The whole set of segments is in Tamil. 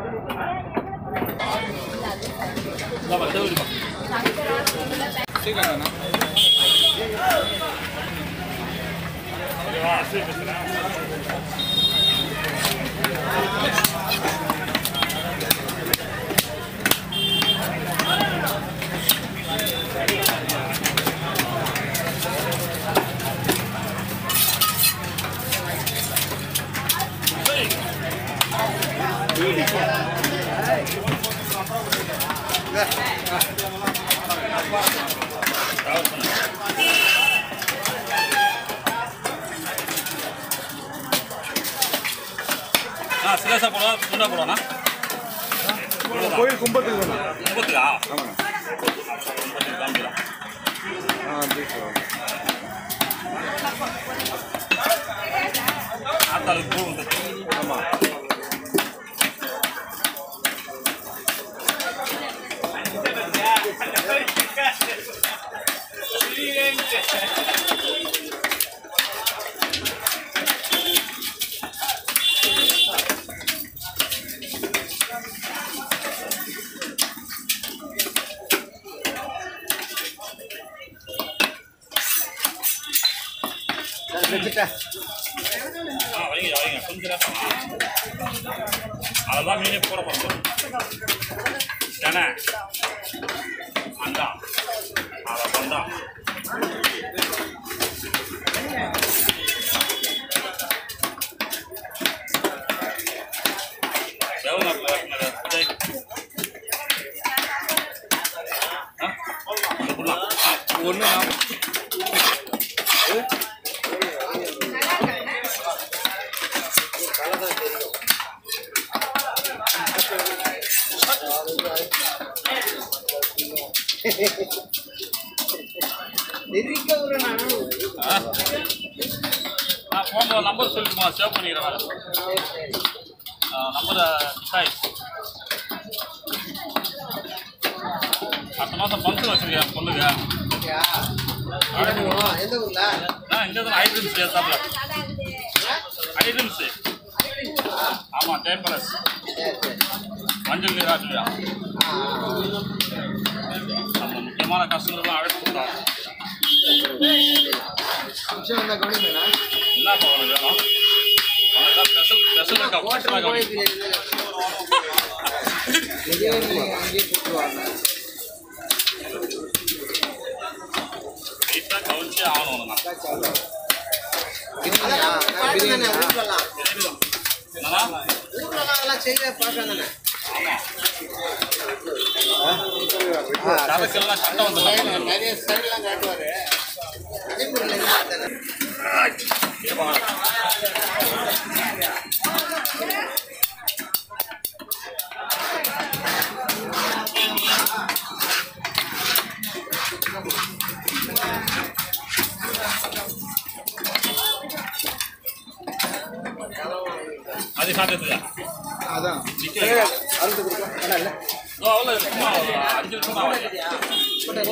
ஆ சிலேசா போடுவா குண்டா போடுவானா கோயில் கும்பத்துக்கு தானே முப்பத்துக்கா ஆமாண்ணா முப்பத்துக்கு காமிக்கலாம் ஆ தீபம் ஆத்தாளுக்கு பூ வந்து ஆமாம் ஆ வைங்க வைங்க கொஞ்சம் நேரம். அதெல்லாம் மீனே போட போகிறோம் ஏன்னா அந்தா அதை வந்தா எவ்வளோ விஜய் ஆ இந்த புல்லா ஒன்று நான் ஃபோனில் நம்பர் சொல்லிட்டுமா சேவ் பண்ணிக்கிறேன் வேறு நம்பரை சாய் அடுத்த மாதம் ஃபங்க்ஷன் வச்சுருக்கேன் பொண்ணுங்க எந்த ஊர்ல ஆ இங்கே தான் ஐட்ரம்ஸ் ஏற்றாப்புல ஐட்ரம்ஸு ஆமாம் டேம்பரஸ் மஞ்சள் நீராஜியா நம்ம முக்கியமான கஸ்டமர் தான் அழைப்பு கொடுத்தாங்க ஃபங்க்ஷன் வந்தா கவனிப்பேனா என்ன இப்போ உனக்கு வேணும் உனக்கு ஸ்பெஷல் ஸ்பெஷல் இருக்கா ஸ்பெஷலாக கவனிக்கும் பிரியாணி அங்கேயே கொடுத்துருவாங்க நீட்டாக கவனிச்சே ஆகணும் நான் பிரியாணியா நான் பிரியாணியா ஊர்லலாம் என்னன்னா ஊர்லலாம் அதெல்லாம் செய்ய பார்க்கறேன் தானே கதைக்கெல்லாம் சண்டை வந்துடலாம் நிறைய ஸ்டைல்லாம் காட்டுவாரு நடைமுறையில் இருந்து பார்த்தேன் அது சாப்பிட்டு அதான் நிற்க வைக்க அறுபது கொடுக்கலாம் வேணா இல்லை அவ்வளோ சும்மா ஒரு அஞ்சு நிமிஷம் தான் ஆகும்.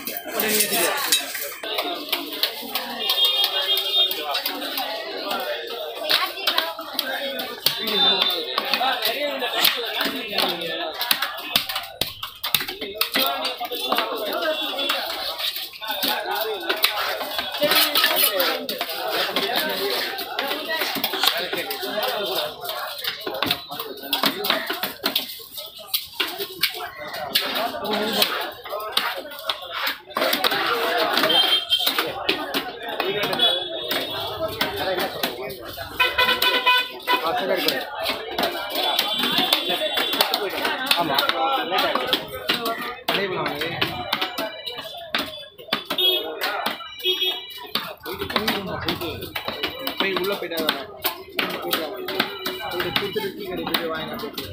போய் உள்ளே போயிட்டா போயிட்டு கொடுத்துட்டு டீ கடை போய் வாங்கி போயிட்டு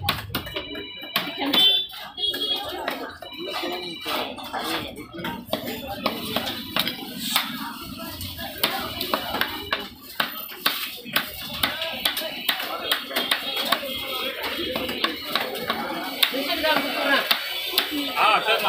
ஆ சரிண்ணா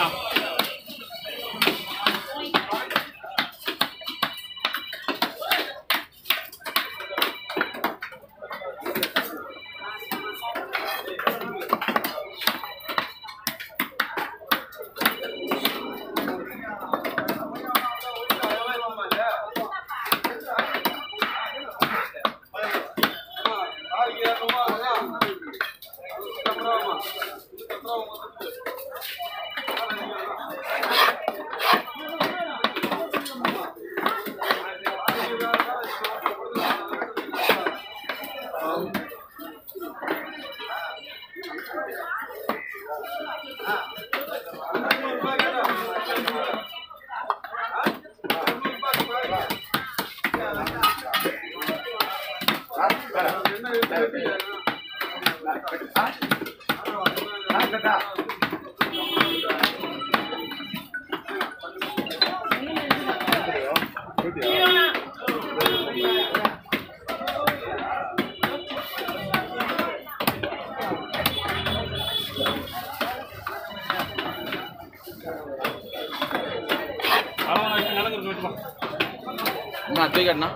அவன் நடக்கிறது விட்டுப்பா நான் தூக்கண்ணா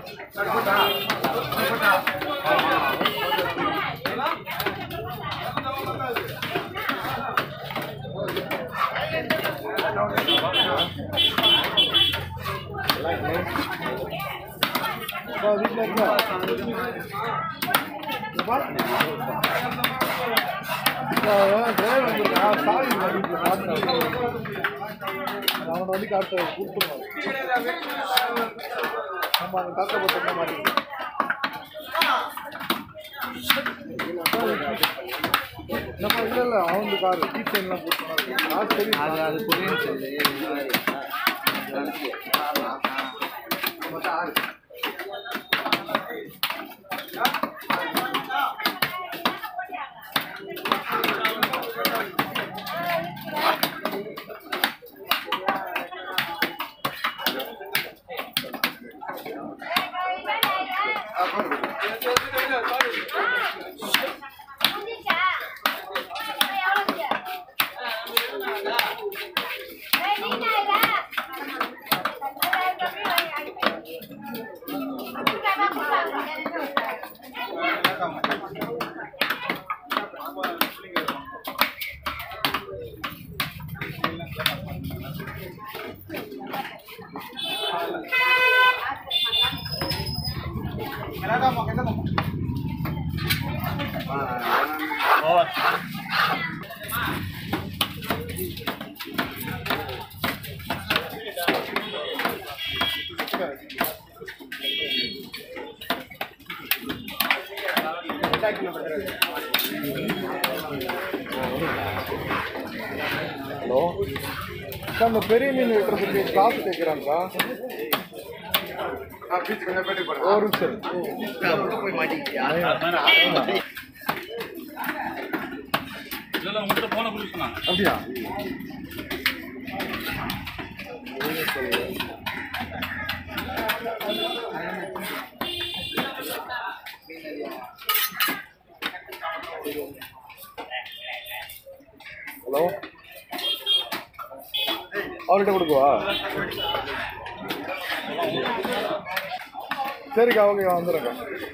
அவனை வந்து காட்ட கொடுத்துருவான் நம்ம அந்த தாத்தா பத்திரமா மாட்டேங்குது நம்ம இல்லை இல்லை அவன் கார் டீச்சர்லாம் போட்டு காசு தெரியும் அது அது புரியும் சொல்லு ஓவர் ஹலோ சார் அந்த பெரிய மீன் வெட்டுறதுக்கு காசு கேட்குறாங்கக்கா ஒரு நிமிஷம் போய் மாட்டிக்கிட்டியா இதெல்லாம் உங்கள்கிட்ட போன கொடுக்க சொன்னாங்க அப்படியா ஹலோ அவர்கிட்ட கொடுக்குவா சரிக்கா ஓகே வந்துடுறேக்கா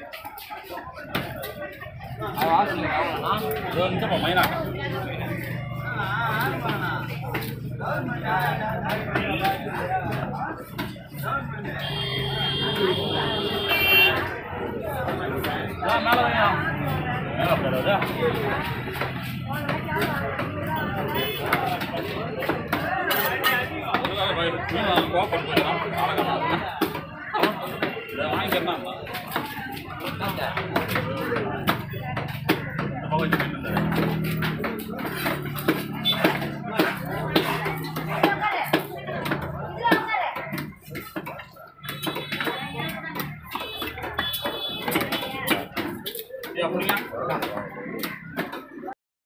இதோ இந்தப்பா மைனா ஆ, மேல வையா. மேல போடாதா? இதெல்லாம் பய- மீன் வாங்க கோவப்பட்டு போயிடலாம். அழகா.